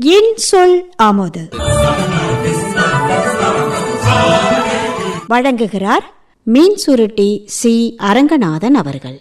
என் சொல் ஆமோது வழங்குகிறார் மீன் சுருட்டி சி அரங்கநாதன் அவர்கள்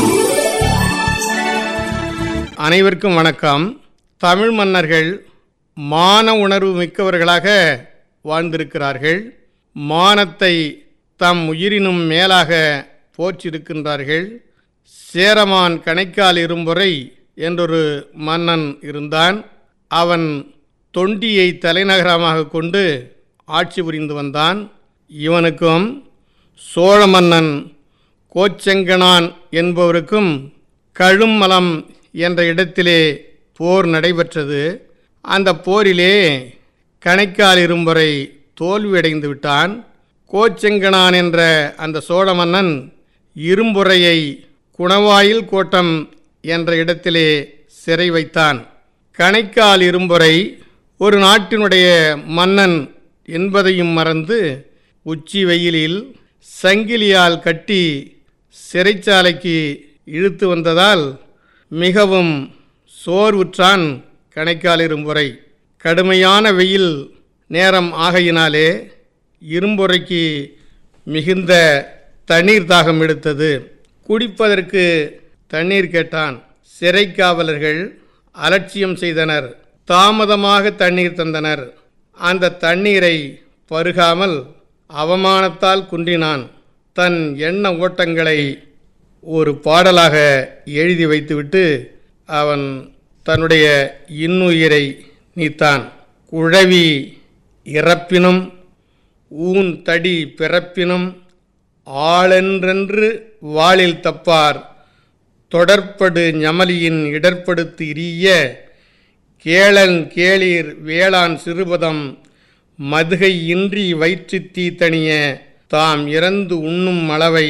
அனைவருக்கும் வணக்கம் தமிழ் மன்னர்கள் மான உணர்வு மிக்கவர்களாக வாழ்ந்திருக்கிறார்கள் மானத்தை தம் உயிரினும் மேலாக போற்றிருக்கின்றார்கள் சேரமான் கணைக்கால் இரும்புரை என்றொரு மன்னன் இருந்தான் அவன் தொண்டியை தலைநகரமாக கொண்டு ஆட்சி புரிந்து வந்தான் இவனுக்கும் சோழ மன்னன் கோச்செங்கனான் என்பவருக்கும் கழுமலம் என்ற இடத்திலே போர் நடைபெற்றது அந்த போரிலே கணைக்கால் இரும்புரை தோல்வியடைந்து விட்டான் கோச்செங்கனான் என்ற அந்த சோழ மன்னன் இரும்புரையை குணவாயில் கோட்டம் என்ற இடத்திலே சிறை வைத்தான் கணைக்கால் இரும்புரை ஒரு நாட்டினுடைய மன்னன் என்பதையும் மறந்து உச்சி வெயிலில் சங்கிலியால் கட்டி சிறைச்சாலைக்கு இழுத்து வந்ததால் மிகவும் சோர்வுற்றான் கணைக்கால் இரும்புரை கடுமையான வெயில் நேரம் ஆகையினாலே இரும்புரைக்கு மிகுந்த தண்ணீர் தாகம் எடுத்தது குடிப்பதற்கு தண்ணீர் கேட்டான் சிறை காவலர்கள் அலட்சியம் செய்தனர் தாமதமாக தண்ணீர் தந்தனர் அந்த தண்ணீரை பருகாமல் அவமானத்தால் குன்றினான் தன் எண்ண ஓட்டங்களை ஒரு பாடலாக எழுதி வைத்துவிட்டு அவன் தன்னுடைய இன்னுயிரை நீத்தான் குழவி இறப்பினும் ஊன் தடி பிறப்பினும் ஆளென்றென்று வாளில் தப்பார் தொடர்படு ஞமலியின் இடர்படுத்து இரிய கேளன் கேளீர் வேளாண் சிறுபதம் மதுகை இன்றி வயிற்றுத் தீ தணிய தாம் இறந்து உண்ணும் அளவை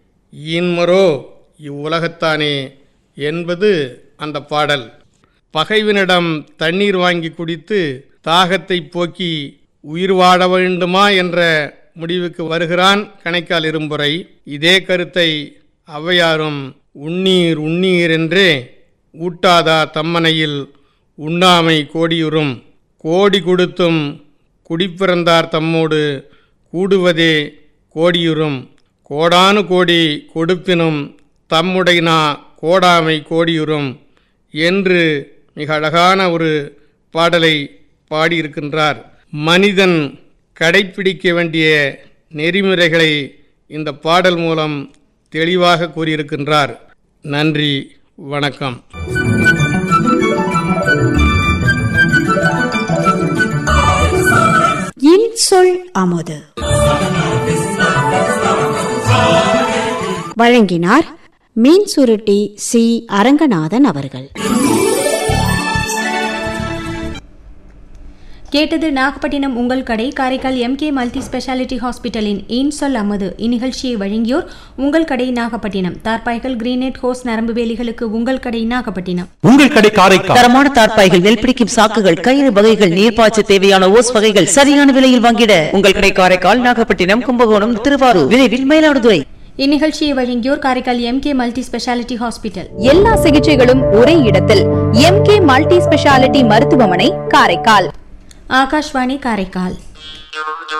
ஈன்மரோ இவ்வுலகத்தானே என்பது அந்த பாடல் பகைவனிடம் தண்ணீர் வாங்கி குடித்து தாகத்தை போக்கி உயிர் வாழ வேண்டுமா என்ற முடிவுக்கு வருகிறான் கணைக்கால் இரும்புரை இதே கருத்தை ஔவையாரும் உண்ணீர் உண்ணீர் என்றே ஊட்டாதா தம்மனையில் உண்ணாமை கோடியுறும் கோடி கொடுத்தும் குடிப்பிறந்தார் தம்மோடு கூடுவதே கோடியுறும் கோடானு கோடி கொடுப்பினும் தம்முடைனா கோடாமை கோடியுறும் என்று மிக அழகான ஒரு பாடலை பாடியிருக்கின்றார் மனிதன் கடைப்பிடிக்க வேண்டிய நெறிமுறைகளை இந்த பாடல் மூலம் தெளிவாக கூறியிருக்கின்றார் நன்றி வணக்கம் என் சொல் ஆமோது வழங்கினார் மீன் சுருட்டி சி அரங்கநாதன் அவர்கள் கேட்டது நாகப்பட்டினம் உங்கள் கடை காரைக்கால் எம்கே மல்டி ஸ்பெஷாலிட்டி ஹாஸ்பிட்டலின் இன்சொல் அமது இந்நிகழ்ச்சியை வழங்கியோர் உங்கள் கடை நாகப்பட்டினம் தார்பாய்கள் கிரீனேட் ஹோஸ் நரம்பு வேலிகளுக்கு உங்கள் கடை நாகப்பட்டினம் உங்கள் கடை காரைக்கால் தரமான தார்ப்பாய்கள் நெல் பிடிக்கும் சாக்குகள் கயிறு வகைகள் நீர்ப்பாய்ச்ச தேவையான ஓஸ் வகைகள் சரியான விலையில் வாங்கிட உங்கள் கடை காரைக்கால் நாகப்பட்டினம் கும்பகோணம் திருவாரூர் விரைவில் மயிலாடுதுறை இந்நிகழ்ச்சியை வழங்கியோர் Karaikal MK multi speciality hospital எல்லா சிகிச்சைகளும் ஒரே இடத்தில் எம்கே மல்டி ஸ்பெஷாலிட்டி மருத்துவமனை காரைக்கால் ஆகாஷ்வாணி காரைக்கால்